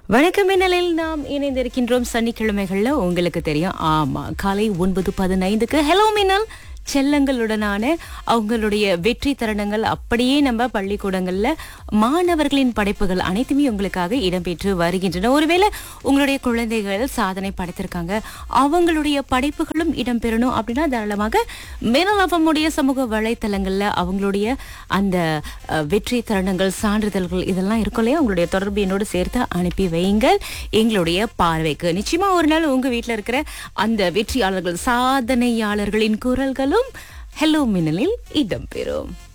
வணக்கம் மின்னலில் நாம் இணைந்திருக்கின்றோம் சனிக்கிழமைகள்ல உங்களுக்கு தெரியும் ஆமா காலை ஒன்பது பதினைந்துக்கு ஹலோ மின்னல் செல்லங்களுடனான அவங்களுடைய வெற்றி தருணங்கள் அப்படியே நம்ம பள்ளிக்கூடங்கள்ல மாணவர்களின் படைப்புகள் அனைத்துமே உங்களுக்காக இடம்பெற்று வருகின்றன ஒருவேளை உங்களுடைய குழந்தைகள் சாதனை படைத்திருக்காங்க அவங்களுடைய படைப்புகளும் இடம்பெறணும் அப்படின்னா தாராளமாக மேனலாபமுடைய சமூக வலைத்தளங்கள்ல அவங்களுடைய அந்த அஹ், வெற்றி தருணங்கள் சான்றிதழ்கள் இதெல்லாம் இருக்கும் இல்லையா உங்களுடைய தொடர்பு என்னோடு சேர்த்து அனுப்பி வையுங்கள் எங்களுடைய பார்வைக்கு நிச்சயமா ஒரு நாள் உங்க வீட்ல இருக்கிற அந்த வெற்றியாளர்கள் சாதனையாளர்களின் குரல்களும் ஹலோ மின்னலில் இடம்பெறும்